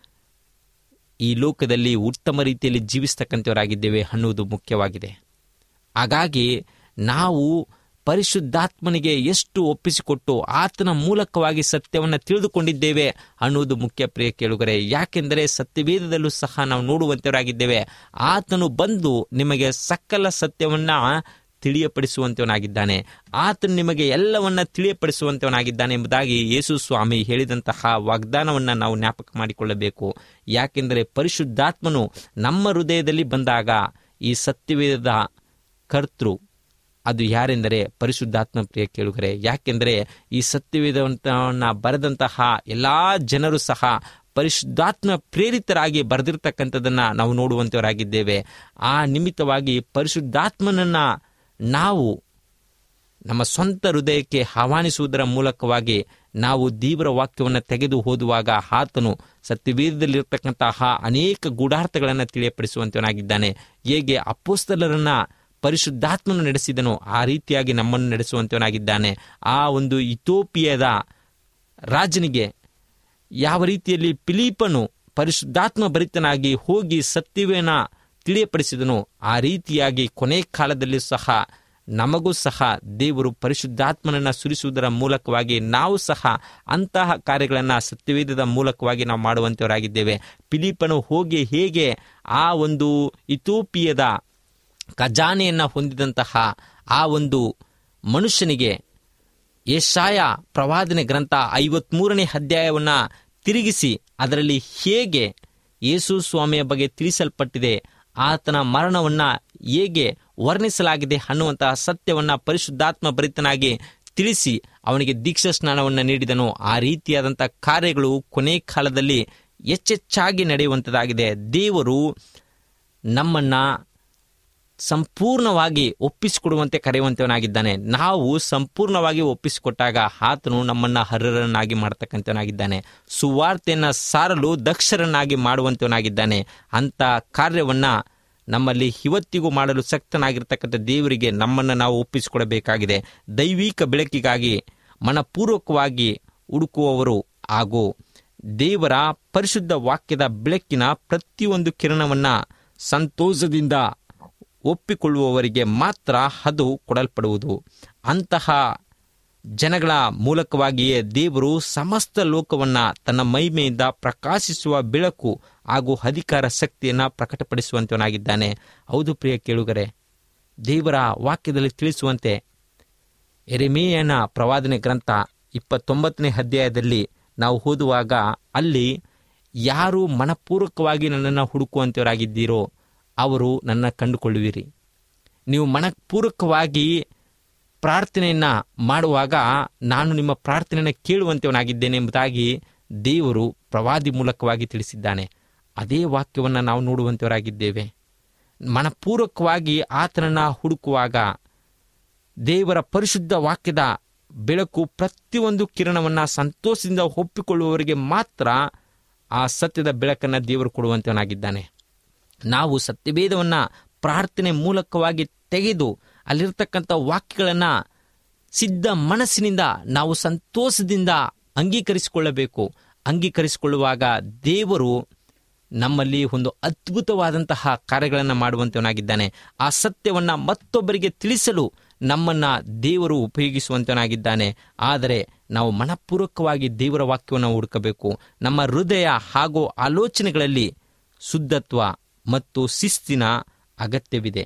ಈ ಲೋಕದಲ್ಲಿ ಉತ್ತಮ ರೀತಿಯಲ್ಲಿ ಜೀವಿಸ್ತಕ್ಕಂಥವರಾಗಿದ್ದೇವೆ ಅನ್ನುವುದು ಮುಖ್ಯವಾಗಿದೆ ಹಾಗಾಗಿ ನಾವು ಪರಿಶುದ್ಧಾತ್ಮನಿಗೆ ಎಷ್ಟು ಒಪ್ಪಿಸಿಕೊಟ್ಟು ಆತನ ಮೂಲಕವಾಗಿ ಸತ್ಯವನ್ನು ತಿಳಿದುಕೊಂಡಿದ್ದೇವೆ ಅನ್ನುವುದು ಮುಖ್ಯ ಪ್ರಿಯ ಕೇಳುಗರೆ ಯಾಕೆಂದರೆ ಸತ್ಯವೇದದಲ್ಲೂ ಸಹ ನಾವು ನೋಡುವಂತವರಾಗಿದ್ದೇವೆ ಆತನು ಬಂದು ನಿಮಗೆ ಸಕಲ ಸತ್ಯವನ್ನ ತಿಳಿಯಪಡಿಸುವಂತವನಾಗಿದ್ದಾನೆ ಆತನು ನಿಮಗೆ ಎಲ್ಲವನ್ನ ತಿಳಿಯಪಡಿಸುವಂತವನಾಗಿದ್ದಾನೆ ಎಂಬುದಾಗಿ ಯೇಸು ಸ್ವಾಮಿ ಹೇಳಿದಂತಹ ವಾಗ್ದಾನವನ್ನು ನಾವು ಜ್ಞಾಪಕ ಮಾಡಿಕೊಳ್ಳಬೇಕು ಯಾಕೆಂದರೆ ಪರಿಶುದ್ಧಾತ್ಮನು ನಮ್ಮ ಹೃದಯದಲ್ಲಿ ಬಂದಾಗ ಈ ಸತ್ಯವೇದದ ಕರ್ತೃ ಅದು ಯಾರೆಂದರೆ ಪರಿಶುದ್ಧಾತ್ಮ ಪ್ರಿಯ ಕೇಳುಗರೆ ಯಾಕೆಂದರೆ ಈ ಸತ್ಯವೇದವನ್ನ ಬರೆದಂತಹ ಎಲ್ಲಾ ಜನರು ಸಹ ಪರಿಶುದ್ಧಾತ್ಮ ಪ್ರೇರಿತರಾಗಿ ಬರೆದಿರ್ತಕ್ಕಂಥದ್ದನ್ನ ನಾವು ನೋಡುವಂತವರಾಗಿದ್ದೇವೆ ಆ ನಿಮಿತ್ತವಾಗಿ ಪರಿಶುದ್ಧಾತ್ಮನನ್ನ ನಾವು ನಮ್ಮ ಸ್ವಂತ ಹೃದಯಕ್ಕೆ ಆಹ್ವಾನಿಸುವುದರ ಮೂಲಕವಾಗಿ ನಾವು ದೇವರ ವಾಕ್ಯವನ್ನು ತೆಗೆದು ಓದುವಾಗ ಆತನು ಸತ್ಯವೇದದಲ್ಲಿರ್ತಕ್ಕಂತಹ ಅನೇಕ ಗೂಢಾರ್ಥಗಳನ್ನು ತಿಳಿಯಪಡಿಸುವಂತವನಾಗಿದ್ದಾನೆ ಹೇಗೆ ಅಪ್ಪೋಸ್ತಲರನ್ನ ಪರಿಶುದ್ಧಾತ್ಮನು ನಡೆಸಿದನು ಆ ರೀತಿಯಾಗಿ ನಮ್ಮನ್ನು ನಡೆಸುವಂತವನಾಗಿದ್ದಾನೆ ಆ ಒಂದು ಇಥೋಪಿಯದ ರಾಜನಿಗೆ ಯಾವ ರೀತಿಯಲ್ಲಿ ಫಿಲಿಪನು ಪರಿಶುದ್ಧಾತ್ಮ ಭರಿತನಾಗಿ ಹೋಗಿ ಸತ್ಯವನ್ನ ತಿಳಿಯಪಡಿಸಿದನು ಆ ರೀತಿಯಾಗಿ ಕೊನೆ ಕಾಲದಲ್ಲಿ ಸಹ ನಮಗೂ ಸಹ ದೇವರು ಪರಿಶುದ್ಧಾತ್ಮನನ್ನ ಸುರಿಸುವುದರ ಮೂಲಕವಾಗಿ ನಾವು ಸಹ ಅಂತಹ ಕಾರ್ಯಗಳನ್ನು ಸತ್ಯವೇದದ ಮೂಲಕವಾಗಿ ನಾವು ಮಾಡುವಂತವರಾಗಿದ್ದೇವೆ ಫಿಲಿಪನು ಹೋಗಿ ಹೇಗೆ ಆ ಒಂದು ಇಥೋಪಿಯದ ಖಜಾನೆಯನ್ನು ಹೊಂದಿದಂತಹ ಆ ಒಂದು ಮನುಷ್ಯನಿಗೆ ಯಶಾಯ ಪ್ರವಾದನೆ ಗ್ರಂಥ ಐವತ್ಮೂರನೇ ಅಧ್ಯಾಯವನ್ನು ತಿರುಗಿಸಿ ಅದರಲ್ಲಿ ಹೇಗೆ ಯೇಸು ಸ್ವಾಮಿಯ ಬಗ್ಗೆ ತಿಳಿಸಲ್ಪಟ್ಟಿದೆ ಆತನ ಮರಣವನ್ನ ಹೇಗೆ ವರ್ಣಿಸಲಾಗಿದೆ ಅನ್ನುವಂತಹ ಸತ್ಯವನ್ನ ಪರಿಶುದ್ಧಾತ್ಮ ಭರಿತನಾಗಿ ತಿಳಿಸಿ ಅವನಿಗೆ ದೀಕ್ಷಾ ಸ್ನಾನವನ್ನು ನೀಡಿದನು ಆ ರೀತಿಯಾದಂಥ ಕಾರ್ಯಗಳು ಕೊನೆ ಕಾಲದಲ್ಲಿ ಹೆಚ್ಚೆಚ್ಚಾಗಿ ನಡೆಯುವಂಥದ್ದಾಗಿದೆ ದೇವರು ನಮ್ಮನ್ನ ಸಂಪೂರ್ಣವಾಗಿ ಒಪ್ಪಿಸಿಕೊಡುವಂತೆ ಕರೆಯುವಂತವನಾಗಿದ್ದಾನೆ ನಾವು ಸಂಪೂರ್ಣವಾಗಿ ಒಪ್ಪಿಸಿಕೊಟ್ಟಾಗ ಆತನು ನಮ್ಮನ್ನ ಹರ್ರರನ್ನಾಗಿ ಮಾಡತಕ್ಕಂಥವನಾಗಿದ್ದಾನೆ ಸುವಾರ್ತೆಯನ್ನ ಸಾರಲು ದಕ್ಷರನ್ನಾಗಿ ಮಾಡುವಂತವನಾಗಿದ್ದಾನೆ ಅಂತ ಕಾರ್ಯವನ್ನ ನಮ್ಮಲ್ಲಿ ಇವತ್ತಿಗೂ ಮಾಡಲು ಶಕ್ತನಾಗಿರ್ತಕ್ಕಂಥ ದೇವರಿಗೆ ನಮ್ಮನ್ನು ನಾವು ಒಪ್ಪಿಸಿಕೊಡಬೇಕಾಗಿದೆ ದೈವಿಕ ಬೆಳಕಿಗಾಗಿ ಮನಪೂರ್ವಕವಾಗಿ ಹುಡುಕುವವರು ಹಾಗೂ ದೇವರ ಪರಿಶುದ್ಧ ವಾಕ್ಯದ ಬೆಳಕಿನ ಪ್ರತಿಯೊಂದು ಕಿರಣವನ್ನ ಸಂತೋಷದಿಂದ ಒಪ್ಪಿಕೊಳ್ಳುವವರಿಗೆ ಮಾತ್ರ ಅದು ಕೊಡಲ್ಪಡುವುದು ಅಂತಹ ಜನಗಳ ಮೂಲಕವಾಗಿಯೇ ದೇವರು ಸಮಸ್ತ ಲೋಕವನ್ನ ತನ್ನ ಮಹಿಮೆಯಿಂದ ಪ್ರಕಾಶಿಸುವ ಬೆಳಕು ಹಾಗೂ ಅಧಿಕಾರ ಶಕ್ತಿಯನ್ನು ಪ್ರಕಟಪಡಿಸುವಂತವನಾಗಿದ್ದಾನೆ ಹೌದು ಪ್ರಿಯ ಕೇಳುಗರೆ ದೇವರ ವಾಕ್ಯದಲ್ಲಿ ತಿಳಿಸುವಂತೆ ಎರೆಮೇಯನ ಪ್ರವಾದನೆ ಗ್ರಂಥ ಇಪ್ಪತ್ತೊಂಬತ್ತನೇ ಅಧ್ಯಾಯದಲ್ಲಿ ನಾವು ಓದುವಾಗ ಅಲ್ಲಿ ಯಾರು ಮನಪೂರ್ವಕವಾಗಿ ನನ್ನನ್ನು ಹುಡುಕುವಂತವರಾಗಿದ್ದೀರೋ ಅವರು ನನ್ನ ಕಂಡುಕೊಳ್ಳುವಿರಿ ನೀವು ಮನಪೂರ್ವಕವಾಗಿ ಪ್ರಾರ್ಥನೆಯನ್ನು ಮಾಡುವಾಗ ನಾನು ನಿಮ್ಮ ಪ್ರಾರ್ಥನೆಯನ್ನು ಕೇಳುವಂತವನಾಗಿದ್ದೇನೆ ಎಂಬುದಾಗಿ ದೇವರು ಪ್ರವಾದಿ ಮೂಲಕವಾಗಿ ತಿಳಿಸಿದ್ದಾನೆ ಅದೇ ವಾಕ್ಯವನ್ನು ನಾವು ನೋಡುವಂತವರಾಗಿದ್ದೇವೆ ಮನಪೂರ್ವಕವಾಗಿ ಆತನನ್ನು ಹುಡುಕುವಾಗ ದೇವರ ಪರಿಶುದ್ಧ ವಾಕ್ಯದ ಬೆಳಕು ಪ್ರತಿಯೊಂದು ಕಿರಣವನ್ನು ಸಂತೋಷದಿಂದ ಒಪ್ಪಿಕೊಳ್ಳುವವರಿಗೆ ಮಾತ್ರ ಆ ಸತ್ಯದ ಬೆಳಕನ್ನು ದೇವರು ಕೊಡುವಂತವನಾಗಿದ್ದಾನೆ ನಾವು ಸತ್ಯಭೇದವನ್ನು ಪ್ರಾರ್ಥನೆ ಮೂಲಕವಾಗಿ ತೆಗೆದು ಅಲ್ಲಿರ್ತಕ್ಕಂಥ ವಾಕ್ಯಗಳನ್ನು ಸಿದ್ಧ ಮನಸ್ಸಿನಿಂದ ನಾವು ಸಂತೋಷದಿಂದ ಅಂಗೀಕರಿಸಿಕೊಳ್ಳಬೇಕು ಅಂಗೀಕರಿಸಿಕೊಳ್ಳುವಾಗ ದೇವರು ನಮ್ಮಲ್ಲಿ ಒಂದು ಅದ್ಭುತವಾದಂತಹ ಕಾರ್ಯಗಳನ್ನು ಮಾಡುವಂತವನಾಗಿದ್ದಾನೆ ಆ ಸತ್ಯವನ್ನು ಮತ್ತೊಬ್ಬರಿಗೆ ತಿಳಿಸಲು ನಮ್ಮನ್ನು ದೇವರು ಉಪಯೋಗಿಸುವಂತವನಾಗಿದ್ದಾನೆ ಆದರೆ ನಾವು ಮನಪೂರ್ವಕವಾಗಿ ದೇವರ ವಾಕ್ಯವನ್ನು ಹುಡುಕಬೇಕು ನಮ್ಮ ಹೃದಯ ಹಾಗೂ ಆಲೋಚನೆಗಳಲ್ಲಿ ಶುದ್ಧತ್ವ ಮತ್ತು ಶಿಸ್ತಿನ ಅಗತ್ಯವಿದೆ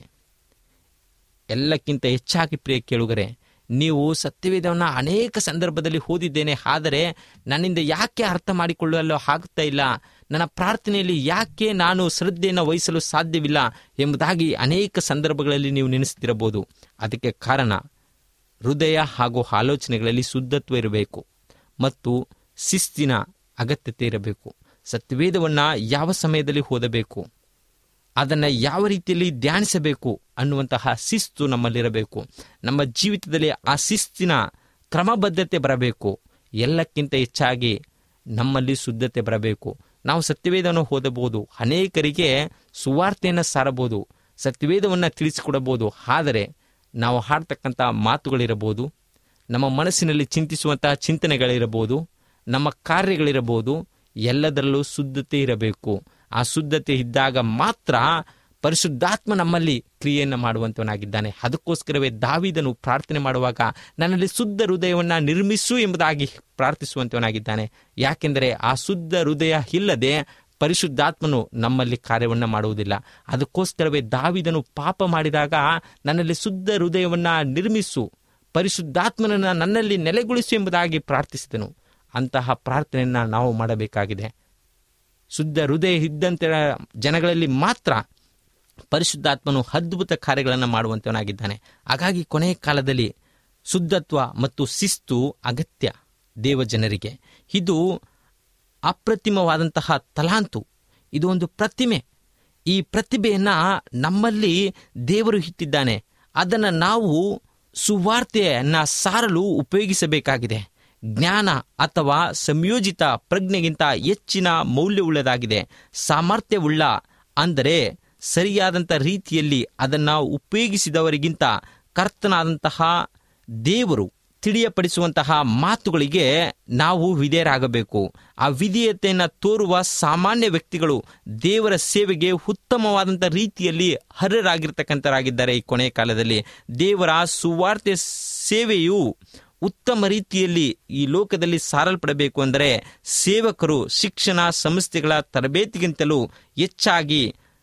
ಎಲ್ಲಕ್ಕಿಂತ ಹೆಚ್ಚಾಗಿ ಪ್ರಿಯ ಕೇಳುಗರೆ ನೀವು ಸತ್ಯವೇದವನ್ನು ಅನೇಕ ಸಂದರ್ಭದಲ್ಲಿ ಓದಿದ್ದೇನೆ ಆದರೆ ನನ್ನಿಂದ ಯಾಕೆ ಅರ್ಥ ಮಾಡಿಕೊಳ್ಳಲು ಆಗುತ್ತಾ ಇಲ್ಲ ನನ್ನ ಪ್ರಾರ್ಥನೆಯಲ್ಲಿ ಯಾಕೆ ನಾನು ಶ್ರದ್ಧೆಯನ್ನು ವಹಿಸಲು ಸಾಧ್ಯವಿಲ್ಲ ಎಂಬುದಾಗಿ ಅನೇಕ ಸಂದರ್ಭಗಳಲ್ಲಿ ನೀವು ನೆನೆಸ್ತಿರಬಹುದು ಅದಕ್ಕೆ ಕಾರಣ ಹೃದಯ ಹಾಗೂ ಆಲೋಚನೆಗಳಲ್ಲಿ ಶುದ್ಧತ್ವ ಇರಬೇಕು ಮತ್ತು ಶಿಸ್ತಿನ ಅಗತ್ಯತೆ ಇರಬೇಕು ಸತ್ಯವೇದವನ್ನು ಯಾವ ಸಮಯದಲ್ಲಿ ಓದಬೇಕು ಅದನ್ನು ಯಾವ ರೀತಿಯಲ್ಲಿ ಧ್ಯಾನಿಸಬೇಕು ಅನ್ನುವಂತಹ ಶಿಸ್ತು ನಮ್ಮಲ್ಲಿರಬೇಕು ನಮ್ಮ ಜೀವಿತದಲ್ಲಿ ಆ ಶಿಸ್ತಿನ ಕ್ರಮಬದ್ಧತೆ ಬರಬೇಕು ಎಲ್ಲಕ್ಕಿಂತ ಹೆಚ್ಚಾಗಿ ನಮ್ಮಲ್ಲಿ ಶುದ್ಧತೆ ಬರಬೇಕು ನಾವು ಸತ್ಯವೇದವನ್ನು ಓದಬಹುದು ಅನೇಕರಿಗೆ ಸುವಾರ್ತೆಯನ್ನು ಸಾರಬಹುದು ಸತ್ಯವೇದವನ್ನು ತಿಳಿಸಿಕೊಡಬಹುದು ಆದರೆ ನಾವು ಹಾಡ್ತಕ್ಕಂಥ ಮಾತುಗಳಿರಬಹುದು ನಮ್ಮ ಮನಸ್ಸಿನಲ್ಲಿ ಚಿಂತಿಸುವಂತಹ ಚಿಂತನೆಗಳಿರಬಹುದು ನಮ್ಮ ಕಾರ್ಯಗಳಿರಬಹುದು ಎಲ್ಲದರಲ್ಲೂ ಶುದ್ಧತೆ ಇರಬೇಕು ಆ ಶುದ್ಧತೆ ಇದ್ದಾಗ ಮಾತ್ರ ಪರಿಶುದ್ಧಾತ್ಮ ನಮ್ಮಲ್ಲಿ ಕ್ರಿಯೆಯನ್ನು ಮಾಡುವಂತವನಾಗಿದ್ದಾನೆ ಅದಕ್ಕೋಸ್ಕರವೇ ದಾವಿದನು ಪ್ರಾರ್ಥನೆ ಮಾಡುವಾಗ ನನ್ನಲ್ಲಿ ಶುದ್ಧ ಹೃದಯವನ್ನು ನಿರ್ಮಿಸು ಎಂಬುದಾಗಿ ಪ್ರಾರ್ಥಿಸುವಂತವನಾಗಿದ್ದಾನೆ ಯಾಕೆಂದರೆ ಆ ಶುದ್ಧ ಹೃದಯ ಇಲ್ಲದೆ ಪರಿಶುದ್ಧಾತ್ಮನು ನಮ್ಮಲ್ಲಿ ಕಾರ್ಯವನ್ನು ಮಾಡುವುದಿಲ್ಲ ಅದಕ್ಕೋಸ್ಕರವೇ ದಾವಿದನು ಪಾಪ ಮಾಡಿದಾಗ ನನ್ನಲ್ಲಿ ಶುದ್ಧ ಹೃದಯವನ್ನು ನಿರ್ಮಿಸು ಪರಿಶುದ್ಧಾತ್ಮನನ್ನು ನನ್ನಲ್ಲಿ ನೆಲೆಗೊಳಿಸು ಎಂಬುದಾಗಿ ಪ್ರಾರ್ಥಿಸಿದನು ಅಂತಹ ಪ್ರಾರ್ಥನೆಯನ್ನು ನಾವು ಮಾಡಬೇಕಾಗಿದೆ ಶುದ್ಧ ಹೃದಯ ಇದ್ದಂತೆ ಜನಗಳಲ್ಲಿ ಮಾತ್ರ ಪರಿಶುದ್ಧಾತ್ಮನು ಅದ್ಭುತ ಕಾರ್ಯಗಳನ್ನು ಮಾಡುವಂತವನಾಗಿದ್ದಾನೆ ಹಾಗಾಗಿ ಕೊನೆಯ ಕಾಲದಲ್ಲಿ ಶುದ್ಧತ್ವ ಮತ್ತು ಶಿಸ್ತು ಅಗತ್ಯ ದೇವ ಜನರಿಗೆ ಇದು ಅಪ್ರತಿಮವಾದಂತಹ ತಲಾಂತು ಇದು ಒಂದು ಪ್ರತಿಮೆ ಈ ಪ್ರತಿಭೆಯನ್ನ ನಮ್ಮಲ್ಲಿ ದೇವರು ಇಟ್ಟಿದ್ದಾನೆ ಅದನ್ನು ನಾವು ಸುವಾರ್ತೆಯನ್ನ ಸಾರಲು ಉಪಯೋಗಿಸಬೇಕಾಗಿದೆ ಜ್ಞಾನ ಅಥವಾ ಸಂಯೋಜಿತ ಪ್ರಜ್ಞೆಗಿಂತ ಹೆಚ್ಚಿನ ಮೌಲ್ಯವುಳ್ಳದಾಗಿದೆ ಸಾಮರ್ಥ್ಯವುಳ್ಳ ಅಂದರೆ ಸರಿಯಾದಂಥ ರೀತಿಯಲ್ಲಿ ಅದನ್ನು ಉಪಯೋಗಿಸಿದವರಿಗಿಂತ ಕರ್ತನಾದಂತಹ ದೇವರು ತಿಳಿಯಪಡಿಸುವಂತಹ ಮಾತುಗಳಿಗೆ ನಾವು ವಿಧೇಯರಾಗಬೇಕು ಆ ವಿಧೇಯತೆಯನ್ನು ತೋರುವ ಸಾಮಾನ್ಯ ವ್ಯಕ್ತಿಗಳು ದೇವರ ಸೇವೆಗೆ ಉತ್ತಮವಾದಂಥ ರೀತಿಯಲ್ಲಿ ಅರ್ಹರಾಗಿರ್ತಕ್ಕಂಥರಾಗಿದ್ದಾರೆ ಈ ಕೊನೆಯ ಕಾಲದಲ್ಲಿ ದೇವರ ಸುವಾರ್ತೆ ಸೇವೆಯು ಉತ್ತಮ ರೀತಿಯಲ್ಲಿ ಈ ಲೋಕದಲ್ಲಿ ಸಾರಲ್ಪಡಬೇಕು ಅಂದರೆ ಸೇವಕರು ಶಿಕ್ಷಣ ಸಂಸ್ಥೆಗಳ ತರಬೇತಿಗಿಂತಲೂ ಹೆಚ್ಚಾಗಿ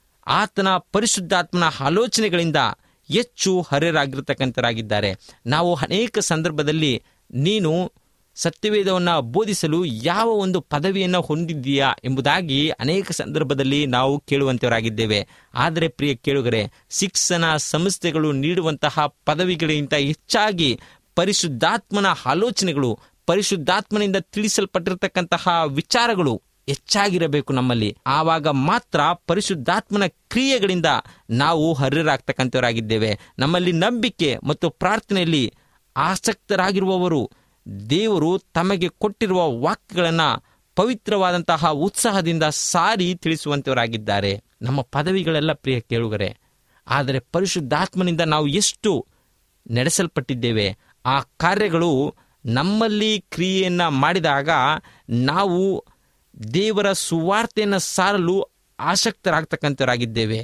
ಆತನ ಪರಿಶುದ್ಧಾತ್ಮನ ಆಲೋಚನೆಗಳಿಂದ ಹೆಚ್ಚು ಹರ್ಯರಾಗಿರ್ತಕ್ಕಂಥರಾಗಿದ್ದಾರೆ ನಾವು ಅನೇಕ ಸಂದರ್ಭದಲ್ಲಿ ನೀನು ಸತ್ಯವೇದವನ್ನು ಬೋಧಿಸಲು ಯಾವ ಒಂದು ಪದವಿಯನ್ನು ಹೊಂದಿದ್ದೀಯಾ ಎಂಬುದಾಗಿ ಅನೇಕ ಸಂದರ್ಭದಲ್ಲಿ ನಾವು ಕೇಳುವಂತವರಾಗಿದ್ದೇವೆ ಆದರೆ ಪ್ರಿಯ ಕೇಳುಗರೆ ಶಿಕ್ಷಣ ಸಂಸ್ಥೆಗಳು ನೀಡುವಂತಹ ಪದವಿಗಳಿಗಿಂತ ಹೆಚ್ಚಾಗಿ ಪರಿಶುದ್ಧಾತ್ಮನ ಆಲೋಚನೆಗಳು ಪರಿಶುದ್ಧಾತ್ಮನಿಂದ ತಿಳಿಸಲ್ಪಟ್ಟಿರತಕ್ಕಂತಹ ವಿಚಾರಗಳು ಹೆಚ್ಚಾಗಿರಬೇಕು ನಮ್ಮಲ್ಲಿ ಆವಾಗ ಮಾತ್ರ ಪರಿಶುದ್ಧಾತ್ಮನ ಕ್ರಿಯೆಗಳಿಂದ ನಾವು ಹರ್ಯರಾಗ್ತಕ್ಕಂಥವರಾಗಿದ್ದೇವೆ ನಮ್ಮಲ್ಲಿ ನಂಬಿಕೆ ಮತ್ತು ಪ್ರಾರ್ಥನೆಯಲ್ಲಿ ಆಸಕ್ತರಾಗಿರುವವರು ದೇವರು ತಮಗೆ ಕೊಟ್ಟಿರುವ ವಾಕ್ಯಗಳನ್ನು ಪವಿತ್ರವಾದಂತಹ ಉತ್ಸಾಹದಿಂದ ಸಾರಿ ತಿಳಿಸುವಂತವರಾಗಿದ್ದಾರೆ ನಮ್ಮ ಪದವಿಗಳೆಲ್ಲ ಪ್ರಿಯ ಕೇಳುಗರೆ ಆದರೆ ಪರಿಶುದ್ಧಾತ್ಮನಿಂದ ನಾವು ಎಷ್ಟು ನಡೆಸಲ್ಪಟ್ಟಿದ್ದೇವೆ ಆ ಕಾರ್ಯಗಳು ನಮ್ಮಲ್ಲಿ ಕ್ರಿಯೆಯನ್ನು ಮಾಡಿದಾಗ ನಾವು ದೇವರ ಸುವಾರ್ತೆಯನ್ನು ಸಾರಲು ಆಸಕ್ತರಾಗ್ತಕ್ಕಂಥವರಾಗಿದ್ದೇವೆ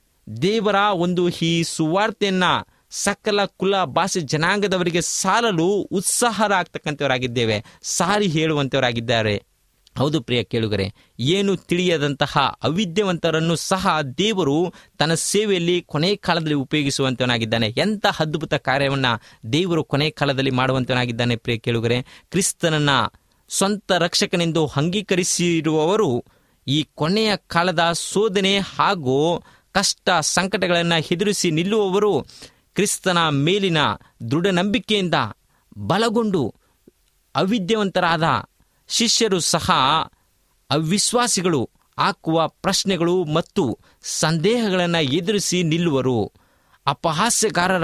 ದೇವರ ಒಂದು ಈ ಸುವಾರ್ತೆಯನ್ನು ಸಕಲ ಕುಲ ಭಾಷೆ ಜನಾಂಗದವರಿಗೆ ಸಾರಲು ಉತ್ಸಾಹರಾಗ್ತಕ್ಕಂಥವರಾಗಿದ್ದೇವೆ ಸಾರಿ ಹೇಳುವಂಥವರಾಗಿದ್ದಾರೆ ಹೌದು ಪ್ರಿಯ ಕೇಳುಗರೆ ಏನು ತಿಳಿಯದಂತಹ ಅವಿದ್ಯವಂತರನ್ನು ಸಹ ದೇವರು ತನ್ನ ಸೇವೆಯಲ್ಲಿ ಕೊನೆ ಕಾಲದಲ್ಲಿ ಉಪಯೋಗಿಸುವಂತವನಾಗಿದ್ದಾನೆ ಎಂಥ ಅದ್ಭುತ ಕಾರ್ಯವನ್ನು ದೇವರು ಕೊನೆ ಕಾಲದಲ್ಲಿ ಮಾಡುವಂತವನಾಗಿದ್ದಾನೆ ಪ್ರಿಯ ಕೇಳುಗರೆ ಕ್ರಿಸ್ತನನ್ನ ಸ್ವಂತ ರಕ್ಷಕನೆಂದು ಅಂಗೀಕರಿಸಿರುವವರು ಈ ಕೊನೆಯ ಕಾಲದ ಶೋಧನೆ ಹಾಗೂ ಕಷ್ಟ ಸಂಕಟಗಳನ್ನು ಎದುರಿಸಿ ನಿಲ್ಲುವವರು ಕ್ರಿಸ್ತನ ಮೇಲಿನ ದೃಢ ನಂಬಿಕೆಯಿಂದ ಬಲಗೊಂಡು ಅವಿದ್ಯವಂತರಾದ ಶಿಷ್ಯರು ಸಹ ಅವಿಶ್ವಾಸಿಗಳು ಹಾಕುವ ಪ್ರಶ್ನೆಗಳು ಮತ್ತು ಸಂದೇಹಗಳನ್ನು ಎದುರಿಸಿ ನಿಲ್ಲುವರು ಅಪಹಾಸ್ಯಗಾರರ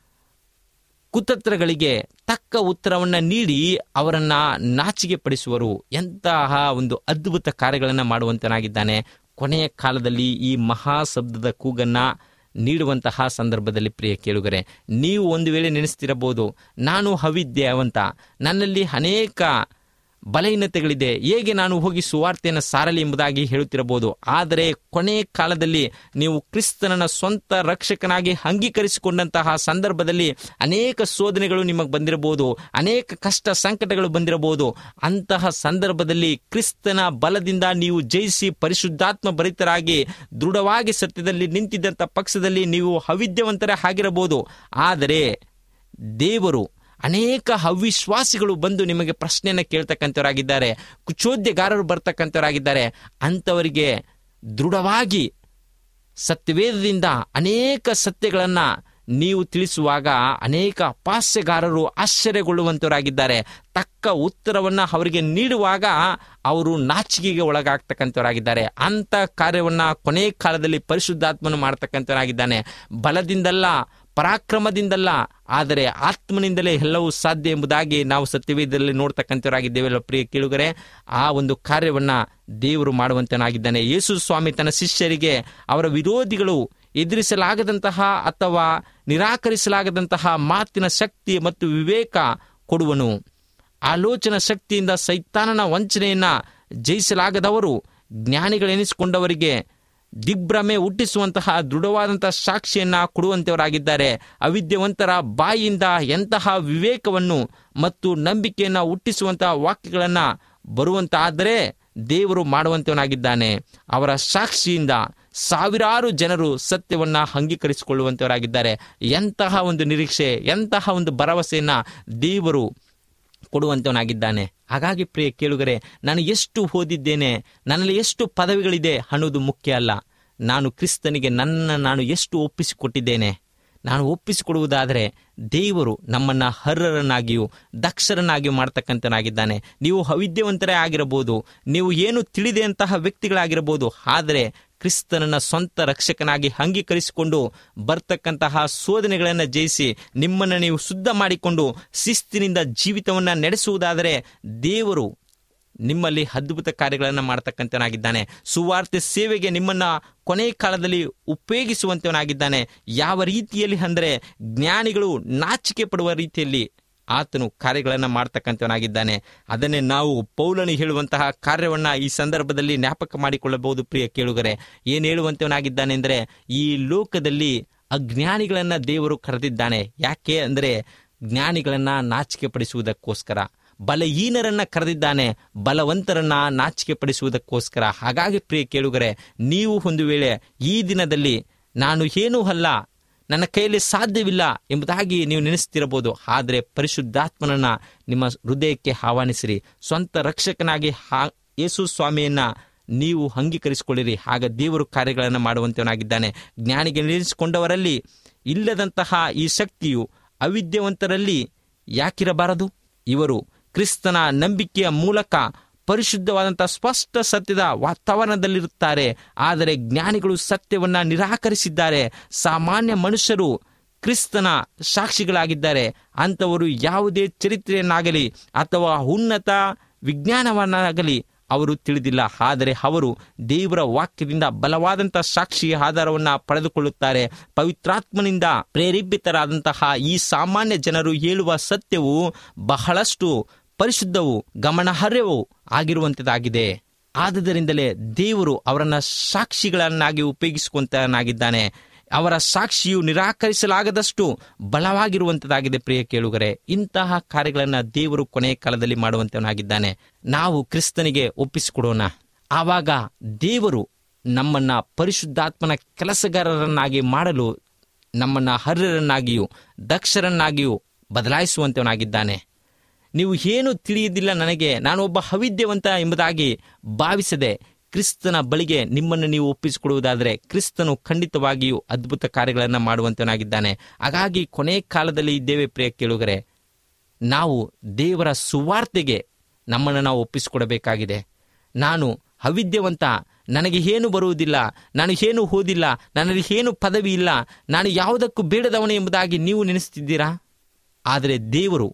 ಕುತಂತ್ರಗಳಿಗೆ ತಕ್ಕ ಉತ್ತರವನ್ನು ನೀಡಿ ಅವರನ್ನ ನಾಚಿಕೆ ಪಡಿಸುವರು ಎಂತಹ ಒಂದು ಅದ್ಭುತ ಕಾರ್ಯಗಳನ್ನು ಮಾಡುವಂತನಾಗಿದ್ದಾನೆ ಕೊನೆಯ ಕಾಲದಲ್ಲಿ ಈ ಮಹಾಶಬ್ದದ ಕೂಗನ್ನ ನೀಡುವಂತಹ ಸಂದರ್ಭದಲ್ಲಿ ಪ್ರಿಯ ಕೇಳುಗರೆ ನೀವು ಒಂದು ವೇಳೆ ನೆನೆಸ್ತಿರಬಹುದು ನಾನು ಅವಿದ್ಯಾವಂತ ನನ್ನಲ್ಲಿ ಅನೇಕ ಬಲಹೀನತೆಗಳಿದೆ ಹೇಗೆ ನಾನು ಹೋಗಿ ಸುವಾರ್ತೆಯನ್ನು ಸಾರಲಿ ಎಂಬುದಾಗಿ ಹೇಳುತ್ತಿರಬಹುದು ಆದರೆ ಕೊನೆಯ ಕಾಲದಲ್ಲಿ ನೀವು ಕ್ರಿಸ್ತನನ್ನ ಸ್ವಂತ ರಕ್ಷಕನಾಗಿ ಅಂಗೀಕರಿಸಿಕೊಂಡಂತಹ ಸಂದರ್ಭದಲ್ಲಿ ಅನೇಕ ಶೋಧನೆಗಳು ನಿಮಗೆ ಬಂದಿರಬಹುದು ಅನೇಕ ಕಷ್ಟ ಸಂಕಟಗಳು ಬಂದಿರಬಹುದು ಅಂತಹ ಸಂದರ್ಭದಲ್ಲಿ ಕ್ರಿಸ್ತನ ಬಲದಿಂದ ನೀವು ಜಯಿಸಿ ಪರಿಶುದ್ಧಾತ್ಮ ಭರಿತರಾಗಿ ದೃಢವಾಗಿ ಸತ್ಯದಲ್ಲಿ ನಿಂತಿದ್ದಂಥ ಪಕ್ಷದಲ್ಲಿ ನೀವು ಅವಿದ್ಯವಂತರೇ ಆಗಿರಬಹುದು ಆದರೆ ದೇವರು ಅನೇಕ ಅವಿಶ್ವಾಸಿಗಳು ಬಂದು ನಿಮಗೆ ಪ್ರಶ್ನೆಯನ್ನು ಕೇಳ್ತಕ್ಕಂಥವರಾಗಿದ್ದಾರೆ ಕುಚೋದ್ಯಗಾರರು ಬರ್ತಕ್ಕಂಥವರಾಗಿದ್ದಾರೆ ಅಂಥವರಿಗೆ ದೃಢವಾಗಿ ಸತ್ಯವೇದದಿಂದ ಅನೇಕ ಸತ್ಯಗಳನ್ನು ನೀವು ತಿಳಿಸುವಾಗ ಅನೇಕ ಅಪಾಸ್ಯಗಾರರು ಆಶ್ಚರ್ಯಗೊಳ್ಳುವಂಥವರಾಗಿದ್ದಾರೆ ತಕ್ಕ ಉತ್ತರವನ್ನು ಅವರಿಗೆ ನೀಡುವಾಗ ಅವರು ನಾಚಿಕೆಗೆ ಒಳಗಾಗ್ತಕ್ಕಂಥವರಾಗಿದ್ದಾರೆ ಅಂಥ ಕಾರ್ಯವನ್ನು ಕೊನೆ ಕಾಲದಲ್ಲಿ ಪರಿಶುದ್ಧಾತ್ಮನು ಮಾಡ್ತಕ್ಕಂಥವರಾಗಿದ್ದಾನೆ ಬಲದಿಂದಲ್ಲ ಪರಾಕ್ರಮದಿಂದಲ್ಲ ಆದರೆ ಆತ್ಮನಿಂದಲೇ ಎಲ್ಲವೂ ಸಾಧ್ಯ ಎಂಬುದಾಗಿ ನಾವು ಸತ್ಯವೇದದಲ್ಲಿ ನೋಡ್ತಕ್ಕಂಥವರಾಗಿದ್ದೇವಲ್ಲ ಪ್ರಿಯ ಕೇಳುಗರೆ ಆ ಒಂದು ಕಾರ್ಯವನ್ನ ದೇವರು ಮಾಡುವಂತನಾಗಿದ್ದಾನೆ ಯೇಸು ಸ್ವಾಮಿ ತನ್ನ ಶಿಷ್ಯರಿಗೆ ಅವರ ವಿರೋಧಿಗಳು ಎದುರಿಸಲಾಗದಂತಹ ಅಥವಾ ನಿರಾಕರಿಸಲಾಗದಂತಹ ಮಾತಿನ ಶಕ್ತಿ ಮತ್ತು ವಿವೇಕ ಕೊಡುವನು ಆಲೋಚನಾ ಶಕ್ತಿಯಿಂದ ಸೈತಾನನ ವಂಚನೆಯನ್ನ ಜಯಿಸಲಾಗದವರು ಜ್ಞಾನಿಗಳೆನಿಸಿಕೊಂಡವರಿಗೆ ದಿಗ್ಭ್ರಮೆ ಹುಟ್ಟಿಸುವಂತಹ ದೃಢವಾದಂತಹ ಸಾಕ್ಷಿಯನ್ನ ಕೊಡುವಂತವರಾಗಿದ್ದಾರೆ ಅವಿದ್ಯವಂತರ ಬಾಯಿಯಿಂದ ಎಂತಹ ವಿವೇಕವನ್ನು ಮತ್ತು ನಂಬಿಕೆಯನ್ನ ಹುಟ್ಟಿಸುವಂತಹ ವಾಕ್ಯಗಳನ್ನ ಬರುವಂತಾದರೆ ದೇವರು ಮಾಡುವಂತವನಾಗಿದ್ದಾನೆ ಅವರ ಸಾಕ್ಷಿಯಿಂದ ಸಾವಿರಾರು ಜನರು ಸತ್ಯವನ್ನ ಅಂಗೀಕರಿಸಿಕೊಳ್ಳುವಂತವರಾಗಿದ್ದಾರೆ ಎಂತಹ ಒಂದು ನಿರೀಕ್ಷೆ ಎಂತಹ ಒಂದು ಭರವಸೆಯನ್ನ ದೇವರು ಕೊಡುವಂತವನಾಗಿದ್ದಾನೆ ಹಾಗಾಗಿ ಪ್ರಿಯ ಕೇಳುಗರೆ ನಾನು ಎಷ್ಟು ಓದಿದ್ದೇನೆ ನನ್ನಲ್ಲಿ ಎಷ್ಟು ಪದವಿಗಳಿದೆ ಅನ್ನೋದು ಮುಖ್ಯ ಅಲ್ಲ ನಾನು ಕ್ರಿಸ್ತನಿಗೆ ನನ್ನ ನಾನು ಎಷ್ಟು ಒಪ್ಪಿಸಿಕೊಟ್ಟಿದ್ದೇನೆ ನಾನು ಒಪ್ಪಿಸಿಕೊಡುವುದಾದರೆ ದೇವರು ನಮ್ಮನ್ನ ಹರ್ರರನ್ನಾಗಿಯೂ ದಕ್ಷರನ್ನಾಗಿಯೂ ಮಾಡ್ತಕ್ಕಂಥನಾಗಿದ್ದಾನೆ ನೀವು ಅವಿದ್ಯವಂತರೇ ಆಗಿರಬಹುದು ನೀವು ಏನು ತಿಳಿದಂತಹ ವ್ಯಕ್ತಿಗಳಾಗಿರಬಹುದು ಆದರೆ ಕ್ರಿಸ್ತನನ್ನ ಸ್ವಂತ ರಕ್ಷಕನಾಗಿ ಅಂಗೀಕರಿಸಿಕೊಂಡು ಬರ್ತಕ್ಕಂತಹ ಶೋಧನೆಗಳನ್ನು ಜಯಿಸಿ ನಿಮ್ಮನ್ನು ನೀವು ಶುದ್ಧ ಮಾಡಿಕೊಂಡು ಶಿಸ್ತಿನಿಂದ ಜೀವಿತವನ್ನು ನಡೆಸುವುದಾದರೆ ದೇವರು ನಿಮ್ಮಲ್ಲಿ ಅದ್ಭುತ ಕಾರ್ಯಗಳನ್ನು ಮಾಡ್ತಕ್ಕಂಥವನಾಗಿದ್ದಾನೆ ಸುವಾರ್ತೆ ಸೇವೆಗೆ ನಿಮ್ಮನ್ನ ಕೊನೆ ಕಾಲದಲ್ಲಿ ಉಪಯೋಗಿಸುವಂತವನಾಗಿದ್ದಾನೆ ಯಾವ ರೀತಿಯಲ್ಲಿ ಅಂದರೆ ಜ್ಞಾನಿಗಳು ನಾಚಿಕೆ ಪಡುವ ರೀತಿಯಲ್ಲಿ ಆತನು ಕಾರ್ಯಗಳನ್ನು ಮಾಡ್ತಕ್ಕಂಥವನಾಗಿದ್ದಾನೆ ಅದನ್ನೇ ನಾವು ಪೌಲನು ಹೇಳುವಂತಹ ಕಾರ್ಯವನ್ನ ಈ ಸಂದರ್ಭದಲ್ಲಿ ಜ್ಞಾಪಕ ಮಾಡಿಕೊಳ್ಳಬಹುದು ಪ್ರಿಯ ಕೇಳುಗರೆ ಏನು ಹೇಳುವಂತವನಾಗಿದ್ದಾನೆ ಅಂದರೆ ಈ ಲೋಕದಲ್ಲಿ ಅಜ್ಞಾನಿಗಳನ್ನ ದೇವರು ಕರೆದಿದ್ದಾನೆ ಯಾಕೆ ಅಂದರೆ ಜ್ಞಾನಿಗಳನ್ನ ನಾಚಿಕೆ ಪಡಿಸುವುದಕ್ಕೋಸ್ಕರ ಬಲಹೀನರನ್ನ ಕರೆದಿದ್ದಾನೆ ಬಲವಂತರನ್ನ ನಾಚಿಕೆ ಪಡಿಸುವುದಕ್ಕೋಸ್ಕರ ಹಾಗಾಗಿ ಪ್ರಿಯ ಕೇಳುಗರೆ ನೀವು ಒಂದು ವೇಳೆ ಈ ದಿನದಲ್ಲಿ ನಾನು ಏನೂ ಅಲ್ಲ ನನ್ನ ಕೈಯಲ್ಲಿ ಸಾಧ್ಯವಿಲ್ಲ ಎಂಬುದಾಗಿ ನೀವು ನೆನೆಸ್ತಿರಬಹುದು ಆದರೆ ಪರಿಶುದ್ಧಾತ್ಮನನ್ನ ನಿಮ್ಮ ಹೃದಯಕ್ಕೆ ಆಹ್ವಾನಿಸಿರಿ ಸ್ವಂತ ರಕ್ಷಕನಾಗಿ ಹಾ ಯೇಸು ಸ್ವಾಮಿಯನ್ನ ನೀವು ಅಂಗೀಕರಿಸಿಕೊಳ್ಳಿರಿ ಆಗ ದೇವರು ಕಾರ್ಯಗಳನ್ನು ಮಾಡುವಂತವನಾಗಿದ್ದಾನೆ ಜ್ಞಾನಿಗೆ ನಿಲ್ಲಿಸಿಕೊಂಡವರಲ್ಲಿ ಇಲ್ಲದಂತಹ ಈ ಶಕ್ತಿಯು ಅವಿದ್ಯವಂತರಲ್ಲಿ ಯಾಕಿರಬಾರದು ಇವರು ಕ್ರಿಸ್ತನ ನಂಬಿಕೆಯ ಮೂಲಕ ಪರಿಶುದ್ಧವಾದಂತಹ ಸ್ಪಷ್ಟ ಸತ್ಯದ ವಾತಾವರಣದಲ್ಲಿರುತ್ತಾರೆ ಆದರೆ ಜ್ಞಾನಿಗಳು ಸತ್ಯವನ್ನ ನಿರಾಕರಿಸಿದ್ದಾರೆ ಸಾಮಾನ್ಯ ಮನುಷ್ಯರು ಕ್ರಿಸ್ತನ ಸಾಕ್ಷಿಗಳಾಗಿದ್ದಾರೆ ಅಂಥವರು ಯಾವುದೇ ಚರಿತ್ರೆಯನ್ನಾಗಲಿ ಅಥವಾ ಉನ್ನತ ವಿಜ್ಞಾನವನ್ನಾಗಲಿ ಅವರು ತಿಳಿದಿಲ್ಲ ಆದರೆ ಅವರು ದೇವರ ವಾಕ್ಯದಿಂದ ಬಲವಾದಂಥ ಸಾಕ್ಷಿಯ ಆಧಾರವನ್ನು ಪಡೆದುಕೊಳ್ಳುತ್ತಾರೆ ಪವಿತ್ರಾತ್ಮನಿಂದ ಪ್ರೇರೇಪಿತರಾದಂತಹ ಈ ಸಾಮಾನ್ಯ ಜನರು ಹೇಳುವ ಸತ್ಯವು ಬಹಳಷ್ಟು ಪರಿಶುದ್ಧವು ಗಮನಾರ್ಹವೂ ಆಗಿರುವಂಥದ್ದಾಗಿದೆ ಆದುದರಿಂದಲೇ ದೇವರು ಅವರನ್ನ ಸಾಕ್ಷಿಗಳನ್ನಾಗಿ ಉಪಯೋಗಿಸಿಕೊಂತನಾಗಿದ್ದಾನೆ ಅವರ ಸಾಕ್ಷಿಯು ನಿರಾಕರಿಸಲಾಗದಷ್ಟು ಬಲವಾಗಿರುವಂತದಾಗಿದೆ ಪ್ರಿಯ ಕೇಳುಗರೆ ಇಂತಹ ಕಾರ್ಯಗಳನ್ನು ದೇವರು ಕೊನೆಯ ಕಾಲದಲ್ಲಿ ಮಾಡುವಂತವನಾಗಿದ್ದಾನೆ ನಾವು ಕ್ರಿಸ್ತನಿಗೆ ಒಪ್ಪಿಸಿಕೊಡೋಣ ಆವಾಗ ದೇವರು ನಮ್ಮನ್ನ ಪರಿಶುದ್ಧಾತ್ಮನ ಕೆಲಸಗಾರರನ್ನಾಗಿ ಮಾಡಲು ನಮ್ಮನ್ನ ಹರ್ಯರನ್ನಾಗಿಯೂ ದಕ್ಷರನ್ನಾಗಿಯೂ ಬದಲಾಯಿಸುವಂತವನಾಗಿದ್ದಾನೆ ನೀವು ಏನು ತಿಳಿಯುವುದಿಲ್ಲ ನನಗೆ ನಾನು ಒಬ್ಬ ಅವಿದ್ಯವಂತ ಎಂಬುದಾಗಿ ಭಾವಿಸದೆ ಕ್ರಿಸ್ತನ ಬಳಿಗೆ ನಿಮ್ಮನ್ನು ನೀವು ಒಪ್ಪಿಸಿಕೊಡುವುದಾದರೆ ಕ್ರಿಸ್ತನು ಖಂಡಿತವಾಗಿಯೂ ಅದ್ಭುತ ಕಾರ್ಯಗಳನ್ನು ಮಾಡುವಂತನಾಗಿದ್ದಾನೆ ಹಾಗಾಗಿ ಕೊನೆ ಕಾಲದಲ್ಲಿ ಇದ್ದೇವೆ ಪ್ರಿಯ ಕೇಳುಗರೆ ನಾವು ದೇವರ ಸುವಾರ್ತೆಗೆ ನಮ್ಮನ್ನು ನಾವು ಒಪ್ಪಿಸಿಕೊಡಬೇಕಾಗಿದೆ ನಾನು ಅವಿದ್ಯವಂತ ನನಗೆ ಏನು ಬರುವುದಿಲ್ಲ ನಾನು ಏನು ಓದಿಲ್ಲ ನನಗೆ ಏನು ಪದವಿ ಇಲ್ಲ ನಾನು ಯಾವುದಕ್ಕೂ ಬೇಡದವನು ಎಂಬುದಾಗಿ ನೀವು ನೆನೆಸ್ತಿದ್ದೀರಾ ಆದರೆ ದೇವರು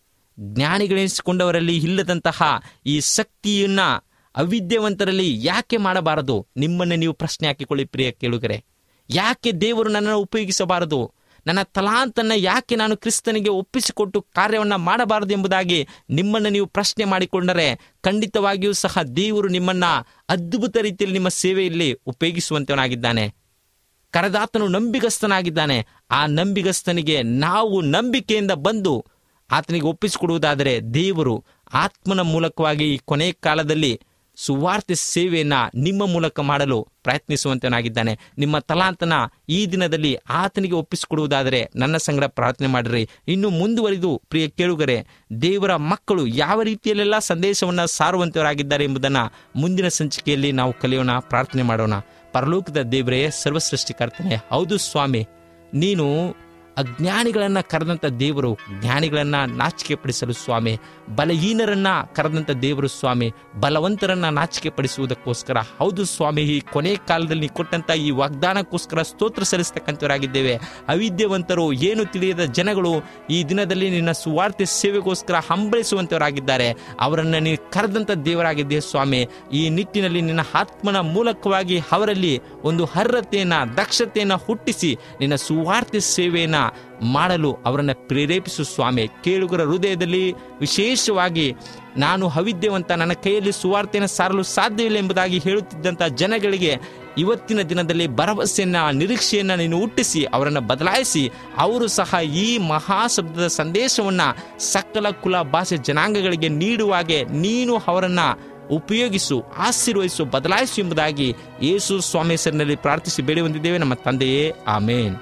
ಜ್ಞಾನಿಗಳೆನಿಸಿಕೊಂಡವರಲ್ಲಿ ಇಲ್ಲದಂತಹ ಈ ಶಕ್ತಿಯನ್ನ ಅವಿದ್ಯವಂತರಲ್ಲಿ ಯಾಕೆ ಮಾಡಬಾರದು ನಿಮ್ಮನ್ನು ನೀವು ಪ್ರಶ್ನೆ ಹಾಕಿಕೊಳ್ಳಿ ಪ್ರಿಯ ಕೇಳುಗರೆ ಯಾಕೆ ದೇವರು ನನ್ನನ್ನು ಉಪಯೋಗಿಸಬಾರದು ನನ್ನ ತಲಾಂತನ್ನ ಯಾಕೆ ನಾನು ಕ್ರಿಸ್ತನಿಗೆ ಒಪ್ಪಿಸಿಕೊಟ್ಟು ಕಾರ್ಯವನ್ನ ಮಾಡಬಾರದು ಎಂಬುದಾಗಿ ನಿಮ್ಮನ್ನು ನೀವು ಪ್ರಶ್ನೆ ಮಾಡಿಕೊಂಡರೆ ಖಂಡಿತವಾಗಿಯೂ ಸಹ ದೇವರು ನಿಮ್ಮನ್ನ ಅದ್ಭುತ ರೀತಿಯಲ್ಲಿ ನಿಮ್ಮ ಸೇವೆಯಲ್ಲಿ ಉಪಯೋಗಿಸುವಂತವನಾಗಿದ್ದಾನೆ ಕರೆದಾತನು ನಂಬಿಗಸ್ತನಾಗಿದ್ದಾನೆ ಆ ನಂಬಿಗಸ್ತನಿಗೆ ನಾವು ನಂಬಿಕೆಯಿಂದ ಬಂದು ಆತನಿಗೆ ಒಪ್ಪಿಸಿಕೊಡುವುದಾದರೆ ದೇವರು ಆತ್ಮನ ಮೂಲಕವಾಗಿ ಈ ಕೊನೆ ಕಾಲದಲ್ಲಿ ಸುವಾರ್ತೆ ಸೇವೆಯನ್ನ ನಿಮ್ಮ ಮೂಲಕ ಮಾಡಲು ಪ್ರಯತ್ನಿಸುವಂತನಾಗಿದ್ದಾನೆ ನಿಮ್ಮ ತಲಾಂತನ ಈ ದಿನದಲ್ಲಿ ಆತನಿಗೆ ಒಪ್ಪಿಸಿಕೊಡುವುದಾದರೆ ನನ್ನ ಸಂಗಡ ಪ್ರಾರ್ಥನೆ ಮಾಡಿರಿ ಇನ್ನು ಮುಂದುವರಿದು ಪ್ರಿಯ ಕೇಳುಗರೆ ದೇವರ ಮಕ್ಕಳು ಯಾವ ರೀತಿಯಲ್ಲೆಲ್ಲ ಸಂದೇಶವನ್ನ ಸಾರುವಂತವರಾಗಿದ್ದಾರೆ ಎಂಬುದನ್ನ ಮುಂದಿನ ಸಂಚಿಕೆಯಲ್ಲಿ ನಾವು ಕಲಿಯೋಣ ಪ್ರಾರ್ಥನೆ ಮಾಡೋಣ ಪರಲೋಕದ ದೇವರೇ ಸರ್ವಸೃಷ್ಟಿಕರ್ತನೆ ಹೌದು ಸ್ವಾಮಿ ನೀನು ಅಜ್ಞಾನಿಗಳನ್ನ ಕರೆದಂತ ದೇವರು ಜ್ಞಾನಿಗಳನ್ನ ನಾಚಿಕೆ ಪಡಿಸಲು ಸ್ವಾಮಿ ಬಲಹೀನರನ್ನ ಕರೆದಂತ ದೇವರು ಸ್ವಾಮಿ ಬಲವಂತರನ್ನ ನಾಚಿಕೆ ಪಡಿಸುವುದಕ್ಕೋಸ್ಕರ ಹೌದು ಸ್ವಾಮಿ ಈ ಕೊನೆ ಕಾಲದಲ್ಲಿ ನೀ ಕೊಟ್ಟಂತ ಈ ವಾಗ್ದಾನಕ್ಕೋಸ್ಕರ ಸ್ತೋತ್ರ ಸಲ್ಲಿಸ್ತಕ್ಕಂಥವರಾಗಿದ್ದೇವೆ ಅವಿದ್ಯವಂತರು ಏನು ತಿಳಿಯದ ಜನಗಳು ಈ ದಿನದಲ್ಲಿ ನಿನ್ನ ಸುವಾರ್ತೆ ಸೇವೆಗೋಸ್ಕರ ಹಂಬಲಿಸುವಂತವರಾಗಿದ್ದಾರೆ ಅವರನ್ನ ನೀನು ಕರೆದಂತ ದೇವರಾಗಿದ್ದೆ ಸ್ವಾಮಿ ಈ ನಿಟ್ಟಿನಲ್ಲಿ ನಿನ್ನ ಆತ್ಮನ ಮೂಲಕವಾಗಿ ಅವರಲ್ಲಿ ಒಂದು ಅರ್ಹತೆಯನ್ನ ದಕ್ಷತೆಯನ್ನ ಹುಟ್ಟಿಸಿ ನಿನ್ನ ಸುವಾರ್ತೆ ಸೇವೆಯನ್ನ ಮಾಡಲು ಅವರನ್ನ ಪ್ರೇರೇಪಿಸು ಸ್ವಾಮಿ ಕೇಳುಗರ ಹೃದಯದಲ್ಲಿ ವಿಶೇಷವಾಗಿ ನಾನು ಅವಿದ್ಯವಂತ ನನ್ನ ಕೈಯಲ್ಲಿ ಸುವಾರ್ತೆಯನ್ನು ಸಾರಲು ಸಾಧ್ಯವಿಲ್ಲ ಎಂಬುದಾಗಿ ಹೇಳುತ್ತಿದ್ದಂಥ ಜನಗಳಿಗೆ ಇವತ್ತಿನ ದಿನದಲ್ಲಿ ಭರವಸೆಯನ್ನ ನಿರೀಕ್ಷೆಯನ್ನ ನೀನು ಹುಟ್ಟಿಸಿ ಅವರನ್ನು ಬದಲಾಯಿಸಿ ಅವರು ಸಹ ಈ ಮಹಾಶಬ್ದದ ಸಂದೇಶವನ್ನ ಸಕಲ ಕುಲ ಭಾಷೆ ಜನಾಂಗಗಳಿಗೆ ನೀಡುವಾಗೆ ನೀನು ಅವರನ್ನ ಉಪಯೋಗಿಸು ಆಶೀರ್ವಹಿಸು ಬದಲಾಯಿಸು ಎಂಬುದಾಗಿ ಯೇಸು ಸ್ವಾಮಿ ಹೆಸರಿನಲ್ಲಿ ಪ್ರಾರ್ಥಿಸಿ ಬೇಡಿ ಹೊಂದಿದ್ದೇವೆ ನಮ್ಮ ತಂದೆಯೇ ಆಮೇನ್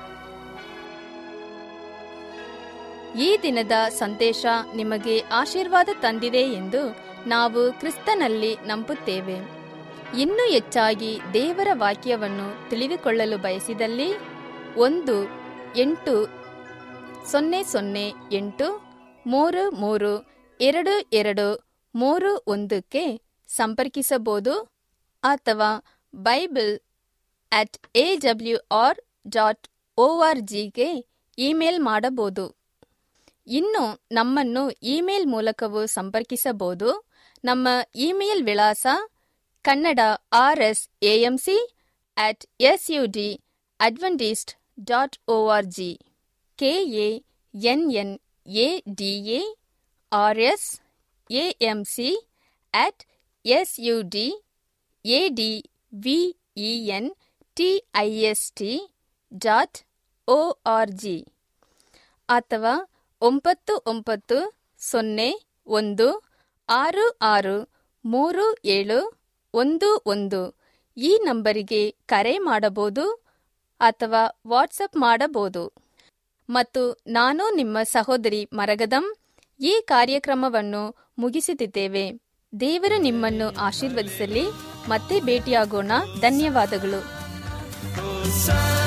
ಈ ದಿನದ ಸಂದೇಶ ನಿಮಗೆ ಆಶೀರ್ವಾದ ತಂದಿದೆ ಎಂದು ನಾವು ಕ್ರಿಸ್ತನಲ್ಲಿ ನಂಬುತ್ತೇವೆ ಇನ್ನೂ ಹೆಚ್ಚಾಗಿ ದೇವರ ವಾಕ್ಯವನ್ನು ತಿಳಿದುಕೊಳ್ಳಲು ಬಯಸಿದಲ್ಲಿ ಒಂದು ಎಂಟು ಸೊನ್ನೆ ಸೊನ್ನೆ ಎಂಟು ಮೂರು ಮೂರು ಎರಡು ಎರಡು ಮೂರು ಒಂದಕ್ಕೆ ಸಂಪರ್ಕಿಸಬಹುದು ಅಥವಾ Bible at A W R dot O R ಜಿಗೆ ಇಮೇಲ್ ಮಾಡಬಹುದು ಇನ್ನು ನಮ್ಮನ್ನು ಇಮೇಲ್ ಮೂಲಕವೂ ಸಂಪರ್ಕಿಸಬಹುದು ನಮ್ಮ ಇಮೇಲ್ ವಿಳಾಸ Kannada R S A M C at S U D Adventist dot O R G K A N N A D A R S A M C at S U D A D V E N T I S T dot O R G ಅಥವಾ ಒಂಬತ್ತು ಒಂಬತ್ತು ಸೊನ್ನೆ ಒಂದು ಆರು ಆರು ಮೂರು ಏಳು ಒಂದು ಒಂದು ಈ ನಂಬರಿಗೆ ಕರೆ ಮಾಡಬಹುದು ಅಥವಾ ವಾಟ್ಸಪ್ ಮಾಡಬಹುದು ಮತ್ತು ನಾನು ನಿಮ್ಮ ಸಹೋದರಿ ಮರಗದಂ ಈ ಕಾರ್ಯಕ್ರಮವನ್ನು ಮುಗಿಸುತ್ತಿದ್ದೇವೆ ದೇವರು ನಿಮ್ಮನ್ನು ಆಶೀರ್ವದಿಸಲಿ ಮತ್ತೆ ಭೇಟಿಯಾಗೋಣ ಧನ್ಯವಾದಗಳು Hosanna,